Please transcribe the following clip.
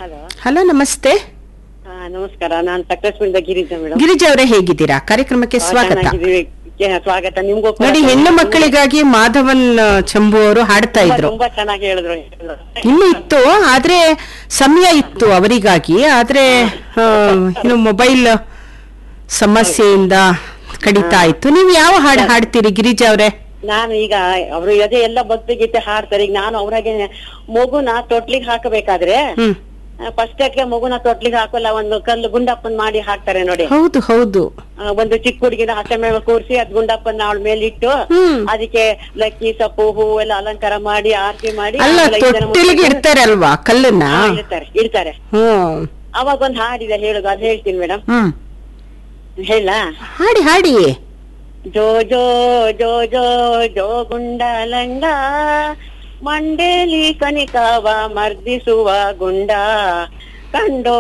Hello hello ನಮಸ್ತೆ ಹಾ ನಮಸ್ಕಾರ ನಾನು ಸಕಲೇಶ್ವರದ ಗಿರಿಜಾ ಮೇಡಮ್ ಗಿರಿಜಾ ಅವರೇ ಹೇಗಿದ್ದೀರಾ ಕಾರ್ಯಕ್ರಮಕ್ಕೆ ಸ್ವಾಗತ ಸ್ವಾಗತ ನಿಮ್ಗೂ ಕೂಡ ನೋಡಿ ಹೆಣ್ಣು ಮಕ್ಕಳಿಗಾಗಿ ಮಾಧವನ್ ಆ, ಚಂಬು ಅವರು ಹಾಡ್ತಾ ತುಂಬಾ- ಇದ್ರು ತುಂಬಾ ಚೆನ್ನಾಗಿ ಹೇಳಿದ್ರು ಇನ್ನು ಇತ್ತು ಆದ್ರೆ ಸಮಯ ಇತ್ತು ಅವರಿಗಾಗಿ ಆದ್ರೆ ಆ, ಇನ್ನು ಮೊಬೈಲ್ ಸಮಸ್ಯೆಯಿಂದ ಕಡಿತಾ ಇತ್ತು ನೀವು ಯಾವ ಹಾಡು ಹಾಡ್ತೀರಿ ಗಿರಿಜಾ ಅವರೇ ನಾನು ಈಗ ಅವರು ಅದೇ ಎಲ್ಲ ಭಕ್ತಿ ಗೀತೆ ಹಾಡ್ತಾರೆ ಈಗ ನಾನು ಅವ್ರಾಗೆ ಮಗುನ ತೊಟ್ಲಿಗೆ ಹಾಕಬೇಕಾದ್ರೆ ಹ್ಮ್ ಫಸ್ಟ್ ಗೆ ಮಗುನ ತೊಟ್ಲಿಗೆ ಹಾಕಲ್ಲ ಒಂದು ಕಲ್ಲು ಗುಂಡಪ್ಪನ್ ಮಾಡಿ ಹಾಕ್ತಾರೆ ನೋಡಿ ಹೌದು ಹೌದು ಆ, ಒಂದು ಚಿಕ್ಕ ಹುಡುಗಿನ ಹಸೆ ಮೇಲೆ ಕೂರಿಸಿ ಅದ್ ಗುಂಡಪ್ಪನ ಅವಳ ಮೇಲೆ ಇಟ್ಟು ಹ್ಮ್. ಅದಕ್ಕೆ ಲಕ್ಕಿ ಸೊಪ್ಪು ಹೂವು ಎಲ್ಲ ಅಲಂಕಾರ ಮಾಡಿ ಆರತಿ ಮಾಡಿ ಅಲ್ಲ ಆಮೇಲೆ ಐದ್ ಜನ ತೊಟ್ಟಿಲಿಗೆ ಮುತ್ತೈದೆಯರು- ಇಡ್ತಾರೆ ಅಲ್ವಾ ಕಲ್ಲನ್ನ ಹಾ, ಇಡ್ತಾರೆ ಇಡ್ತಾರೆ ಹ್ಮ್ ಅವಾಗ ಒಂದ್ ಹಾಡಿದೆ ಹೇಳುದು ಅದ್ ಹೇಳ್ತೀನಿ ಮೇಡಮ್ ಹ್ಮ್ ಹೇಳ ಹಾಡಿ ಹಾಡಿ ಜೋ ಜೋ ಜೋ ಜೋ ಜೋ ಗುಂಡಲಂಡ ಮಂಡೇಲಿ ಕನಿಕಾವ ಮರ್ದಿಸುವ ಗುಂಡ ಕಂಡೋ